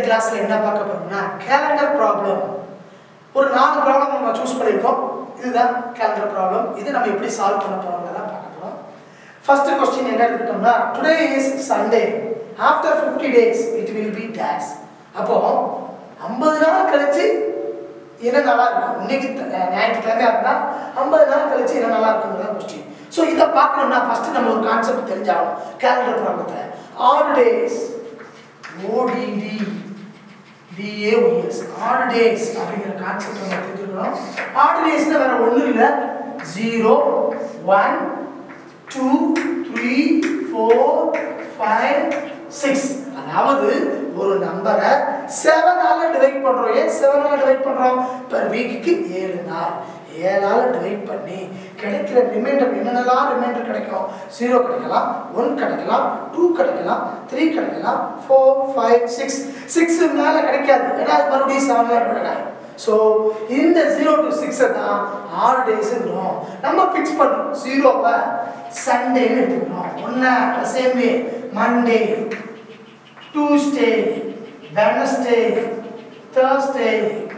கிளாஸ்ல என்ன பார்க்க போறோம்னா கேலண்டர் ப்ராப்ளம் ஒரு நாலு ப்ராப்ளம் நம்ம சூஸ் பண்ணியிருக்கோம் இதுதான் கேலண்டர் ப்ராப்ளம் இது நம்ம எப்படி சால்வ் பண்ண போறோம்லாம் பார்க்க போறோம் ஃபர்ஸ்ட் கொஸ்டின் என்ன எடுத்துட்டோம்னா today is Sunday after fifty days it will be days அப்போ ஐம்பது நாள் கழிச்சு என்ன நல்லா இருக்கும் இன்னைக்கு த- ஞாயிற்றுக்கிழமையா இருந்தா ஐம்பது நாள் கழிச்சு என்ன நல்லா இருக்குங்கிறத கொஸ்டின் ஸோ இதை பார்க்கணும்னா ஃபர்ஸ்ட் நம்ம ஒரு கான்செப்ட் தெரிஞ்சாகணும் கேலண்டர் ப்ராப்ளத்தில் all days O D D D A O S odd days அப்படிங்கிற கான்செப்ட் நம்ம தெரிஞ்சுக்கணும் ஆட் டேஸ்ல வேற ஒன்றும் இல்லை zero one two three four five six அதாவது ஒரு நம்பரை செவனால டிவைட் பண்றோம் ஏன் செவனால டிவைட் பண்றோம் பெர் வீக்குக்கு ஏழு நாள் ஏழால டிவைட் பண்ணி கிடைக்கிற ரிமைண்டர் என்னென்னலாம் ரிமைண்டர் கிடைக்கும் ஜீரோ கிடைக்கலாம் ஒன் கிடைக்கலாம் டூ கிடைக்கலாம் த்ரீ கிடைக்கலாம் ஃபோர் ஃபைவ் சிக்ஸ் சிக்ஸ் மேலே கிடைக்காது ஏன்னா அது மறுபடியும் செவனால டிவைட் ஆகும் ஸோ இந்த ஜீரோ டு சிக்ஸை தான் ஆறு டேஸுங்கிறோம் நம்ம ஃபிக்ஸ் பண்ணுறோம் ஜீரோவை சண்டேன்னு எடுத்துக்கிறோம் ஒன்று same way Monday Tuesday Wednesday Thursday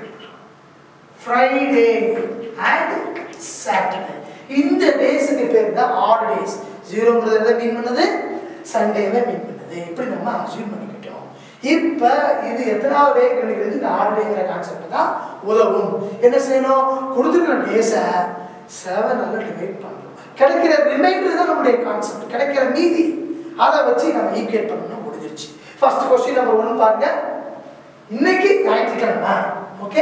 Friday and Saturday இந்த டேஸுக்கு பேர் தான் ஆட் டேஸ் ஜீரோங்கிறது எதை மீன் பண்ணுது சண்டேவை மீன் பண்ணுது இப்படி நம்ம அசியூம் பண்ணிக்கிட்டோம் இப்போ இது எத்தனாவது டே கிடைக்கிறது இந்த ஆட் டேங்கிற கான்செப்ட் தான் உதவும் என்ன செய்யணும் கொடுத்துருக்கிற டேஸை செவனால டிவைட் பண்ணுறோம் கிடைக்கிற ரிமைண்டர் தான் நம்முடைய கான்செப்ட் கிடைக்கிற மீதி அதை வச்சு நம்ம ஈக்குவேட் பண்ணணும் முடிஞ்சிருச்சு ஃபர்ஸ்ட் கொஸ்டின் நம்பர் ஒன் பாருங்க இன்னைக்கு ஞாயிற்றுக்கிழமை ஓகே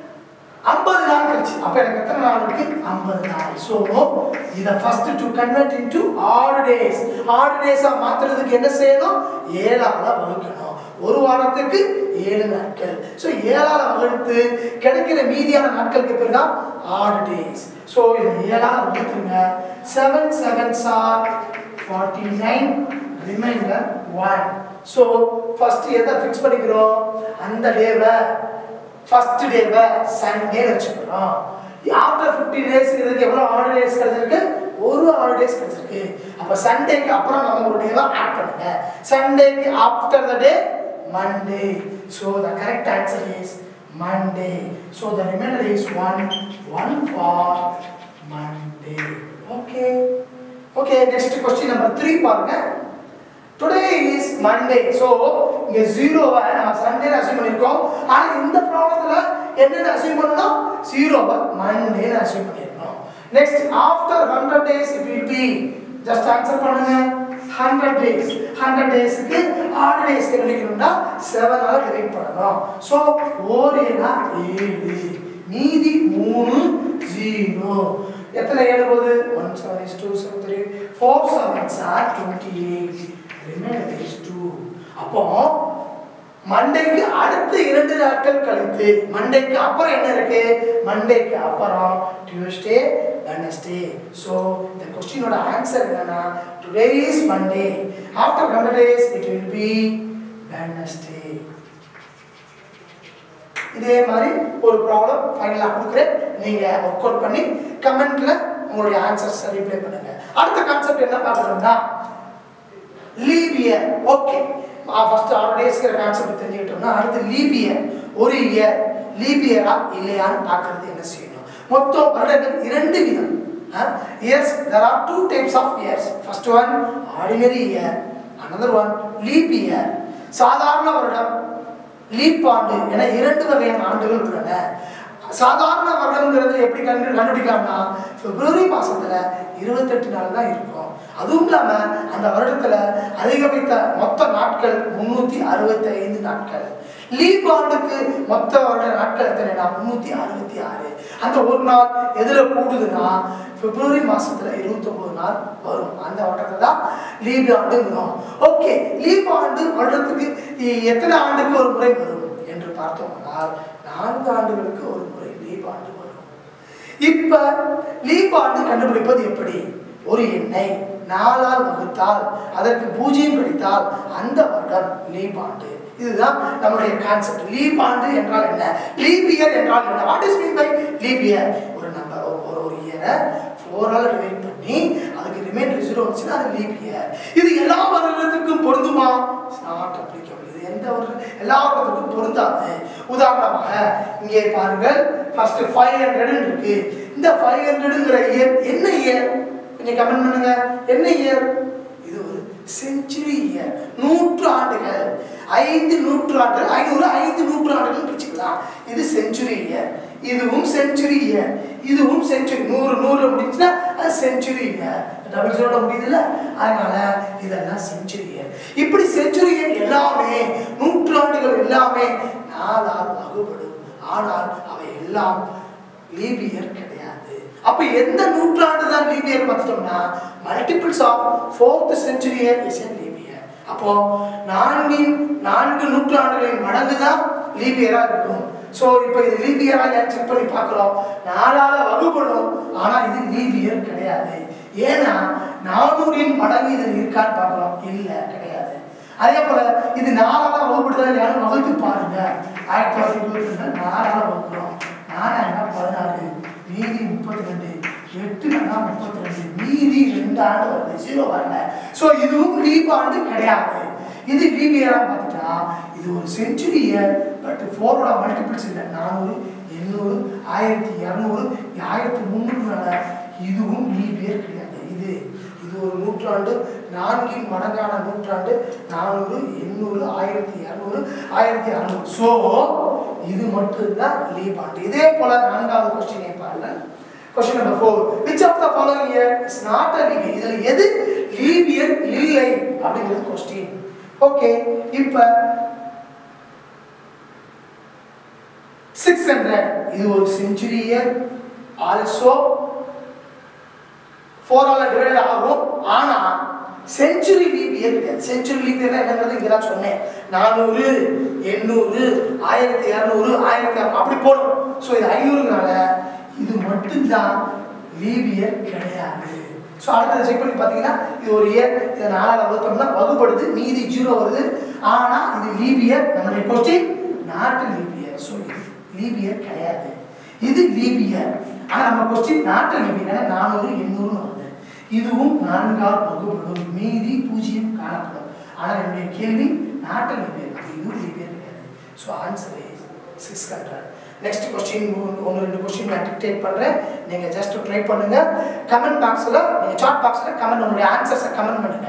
ஐம்பது நாள் கழிச்சு அப்ப எனக்கு எத்தனை நாள் இருக்கு ஐம்பது நாள் ஸோ இதை ஃபர்ஸ்ட் டு கன்வெர்ட் இன்டு ஆறு டேஸ் ஆறு டேஸா மாத்துறதுக்கு என்ன செய்யணும் ஏழால வகுக்கணும் ஒரு வாரத்துக்கு ஏழு நாட்கள் ஸோ ஏழால வகுத்து கிடைக்கிற மீதியான நாட்களுக்கு பேர் தான் ஆறு டேஸ் ஸோ இதை ஏழால வகுத்துருங்க seven seven sir forty nine remainder one so first எதை ஃபிக்ஸ் பண்ணிக்கிறோம் அந்த டேவை ஃபர்ஸ்ட் டேவை சண்டே வச்சுக்கிறோம் ஆஃப்டர் ஃபிஃப்டி டேஸ்ங்கிறதுக்கு எவ்வளோ ஆறு டேஸ் கிடைச்சிருக்கு ஒரு ஆறு டேஸ் கிடைச்சிருக்கு அப்போ சண்டேக்கு அப்புறம் நம்ம ஒரு டேவை ஆட் பண்ணுங்க சண்டேக்கு after the day Monday so the correct answer is Monday so the remainder is one one for Monday okay okay next question number three பாருங்க டுடே இஸ் மண்டே ஸோ இங்க ஜீரோவை நம்ம சண்டே அசீவ் பண்ணியிருக்கோம் ஆனா இந்த ப்ராப்ளத்தில் என்னென்ன அசீவ் பண்ணணும் ஜீரோவை மண்டேன்னு அசீவ் பண்ணியிருக்கோம் next after hundred days it will be just answer பண்ணுங்க ஹண்ட்ரட் டேஸ் ஹண்ட்ரட் டேஸ்க்கு ஆறு டேஸ் கிடைக்கணும்னா செவனால டிவைட் பண்ணணும் ஸோ ஓரேனா ஏழு மீதி மூணு ஜீரோ எத்தனை ஏழு போகுது one seven is two seven three four seven sir twenty eight remainder is two அப்போ மண்டேக்கு அடுத்த இரண்டு நாட்கள் கழித்து மண்டேக்கு அப்புறம் என்ன இருக்கு மண்டேக்கு அப்புறம் டியூஸ்டே வெனஸ்டே ஸோ இந்த கொஸ்டினோட ஆன்சர் என்னன்னா today is Monday after hundred days it will be Wednesday இதே மாதிரி ஒரு ப்ராப்ளம் ஃபைனலாக கொடுக்குறேன் நீங்கள் ஒர்க் அவுட் பண்ணி கமெண்ட்ல உங்களுடைய ஆன்சர்ஸ் ரிப்ளை பண்ணுங்க அடுத்த கான்செப்ட் என்ன பார்க்குறோம்னா லீப் இயர் ஓகே ஃபர்ஸ்ட் ஆல்ரெடிஸ்கிற கான்செப்ட் தெரிஞ்சுக்கிட்டோம்னா அடுத்து லீப் இயர் ஒரு இயர் லீப் இயரா இல்லையான்னு பார்க்கறது என்ன செய்யணும் மொத்தம் வருடங்கள் இரண்டு விதம் years there are two types of years first one ordinary year another one leap year சாதாரண வருடம் லீப் ஆண்டு என இரண்டு வகையான ஆண்டுகள் உள்ளன சாதாரண வருடம்ங்கிறது எப்படி கண்டு கண்டுபிடிக்கலாம்னா பிப்ரவரி மாசத்துல இருபத்தெட்டு நாள் தான் இருக்கும் அதுவும் இல்லாம அந்த வருடத்துல அதிகபட்ச மொத்த நாட்கள் முன்னூத்தி அறுபத்தி ஐந்து நாட்கள் லீப் ஆண்டுக்கு மொத்த வருட நாட்கள் எத்தனைனா முன்னூத்தி அறுபத்தி ஆறு அந்த ஒரு நாள் எதுல கூடுதுன்னா பிப்ரவரி மாசத்துல இருபத்தொன்பது நாள் வரும் அந்த வருடத்தை தான் லீப் ஆண்டுங்கிறோம் ஓகே லீப் ஆண்டு வருடத்துக்கு எ- எத்தனை ஆண்டுக்கு ஒரு முறை வரும் என்று பார்த்தோம்னால் நான்கு ஆண்டுகளுக்கு ஒரு முறை லீப் ஆண்டு வரும் இப்ப லீப் ஆண்டு கண்டுபிடிப்பது எப்படி ஒரு எண்ணை நாலால் வகுத்தால் அதற்கு பூஜ்ஜியம் கிடைத்தால் அந்த வருடம் லீப் ஆண்டு இதுதான் நம்மளுடைய கான்செப்ட் லீப் ஆண்டு என்றால் என்ன லீப் இயர் என்றால் என்ன what is mean by leap year ஒரு நம்பர் ஒரு ஒரு இயரை ஃபோரால் டிவைட் பண்ணி அதுக்கு ரிமைண்டர் ஜீரோ வந்துச்சுன்னா அது லீப் இயர் இது எல்லா வருடத்துக்கும் பொருந்துமா நாட் அப்ளிகபிள் இது எந்த ஒரு எல்லா வருடத்துக்கும் பொருந்தாது உதாரணமாக இங்கே பாருங்கள் ஃபர்ஸ்ட் ஃபைவ் ஹண்ட்ரட் இருக்கு இந்த ஃபைவ் ஹண்ட்ரடுங்கிற இயர் என்ன இயர் கொஞ்சம் கமெண்ட் பண்ணுங்க என்ன இயர் இது ஒரு செஞ்சுரி இயர் நூற்று ஆண்டுகள் ஐந்து நூற்றாண்டுகள் ஐநூறு ஐந்து நூற்றாண்டுகள் பிரிச்சுக்கலாம் இது செஞ்சுரி இயர் இதுவும் செஞ்சுரி இயர் இதுவும் செஞ்சுரி நூறு நூறு முடிஞ்சுன்னா அது செஞ்சுரி இயர் டபுள் ஜீரோட முடியுதுல்ல அதனால இதெல்லாம் செஞ்சுரி இயர் இப்படி செஞ்சுரி இயர் எல்லாமே நூற்றாண்டுகள் எல்லாமே நாளால் வகுப்படும் ஆனால் அவை எல்லாம் லீபியர் கிடையாது அப்ப எந்த நூற்றாண்டு தான் லீபியர் பார்த்துட்டோம்னா multiples of fourth century year is an leap year அப்போ நான்கின் நான்கு நூற்றாண்டுகளின் மடங்கு தான் லீபியரா இருக்கும் ஸோ இப்போ இது லீபியரா ஏன் செக் பண்ணி பார்க்குறோம் நாலால வகுப்படும் ஆனா இது லீபியர் கிடையாது ஏன்னா நானூறின் மடங்கு இதில் இருக்கான்னு பார்க்குறோம் இல்லை கிடையாது அதே போல இது நாலால வகுப்படுதல் யாரும் வகுத்து பாருங்க ஆயிரத்தி தொள்ளாயிரத்தி இருபத்தி ரெண்டு நாலால வகுக்கிறோம் நாலாயிரம் பதினாறு மீதி முப்பத்தி ரெண்டு எட்டு ரெண்டா முப்பத்தி ரெண்டு மீதி ரெண்டு ஆண்டு வருது ஜீரோ வரல ஸோ இதுவும் லீப் ஆண்டு கிடையாது இது லீபியரா பார்த்துட்டா இது ஒரு செஞ்சுரி இயர் பட் ஃபோரோட மல்டிபிள்ஸ் இல்லை நானூறு எண்ணூறு ஆயிரத்தி இரநூறு ஆயிரத்தி முந்நூறு மேல இதுவும் லீபியர் கிடையாது இது இது ஒரு நூற்றாண்டு நான்கின் மடங்கான நூற்றாண்டு நானூறு எண்ணூறு ஆயிரத்தி இரநூறு ஆயிரத்தி அறநூறு ஸோ இது மட்டும்தான் லீப் ஆண்டு இதே போல நான்காவது கொஸ்டினை பாருங்கள் question number four which of the following year is not a leap year இதில் எது லீபியர் இல்லை அப்படிங்கிறது கொஸ்டின் ஓகே இப்போ சிக்ஸ் ஹண்ட்ரட் இது ஒரு செஞ்சுரி இயர் ஆல்சோ ஃபோரால் டிவைட் ஆகும் ஆனா செஞ்சுரி லீபியர் கிடையாது செஞ்சுரி லீபியர் என்னங்கிறது இங்கே தான் சொன்னேன் நானூறு எண்ணூறு ஆயிரத்தி இரநூறு ஆயிரத்தி அறநூறு அப்படி போடும் ஸோ இது ஐநூறுனால இது மட்டும்தான் லீபியர் கிடையாது ஸோ அடுத்தது செக் பண்ணி பார்த்தீங்கன்னா இது ஒரு இயர் இதை நாலாவது வகுத்தோம்னா வகுப்படுது மீதி ஜீரோ வருது ஆனால் இது லீபியர் நம்மளுடைய கொஸ்டின் நாட்டு லீபியர் ஸோ இது லீபியர் கிடையாது இது லீபியர் ஆனால் நம்ம கொஸ்டின் நாட்டு லீபியர் ஏன்னா நானூறு எண்ணூறுன்னு வருது இதுவும் நான்கால் வகுப்படும் மீதி பூஜ்ஜியம் காணப்படும் ஆனால் என்னுடைய கேள்வி நாட்டு லீபியர் இதுவும் லீபியர் கிடையாது so answer is six hundred next question ஒன்று ரெண்டு கொஸ்டின் நான் டிக்டேட் பண்ணுறேன் நீங்கள் ஜஸ்ட் ட்ரை பண்ணுங்க கமெண்ட் பாக்ஸில் நீங்கள் சாட் பாக்ஸில் கமெண்ட் உங்களுடைய ஆன்சர்ஸை கமெண்ட் பண்ணுங்க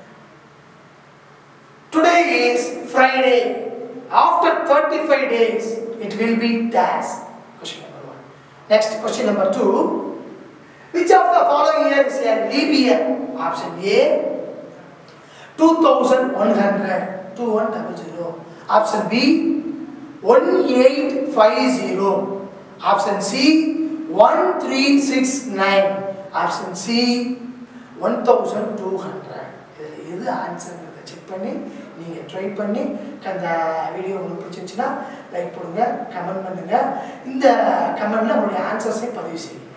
today is Friday after thirty five days it will be days question number one next question number two which of the following year is a leap year option A two thousand one hundred two one double zero option B one eight five zero option C one three six nine option C one thousand two hundred இதில் எது ஆன்சருங்கிறத check பண்ணி நீங்கள் try பண்ணி அந்த video உங்களுக்கு பிடிச்சிருந்துச்சுன்னா like போடுங்க comment பண்ணுங்கள் இந்த கமெண்டில் உங்களுடைய ஆன்சர்ஸை பதிவு செய்யுங்க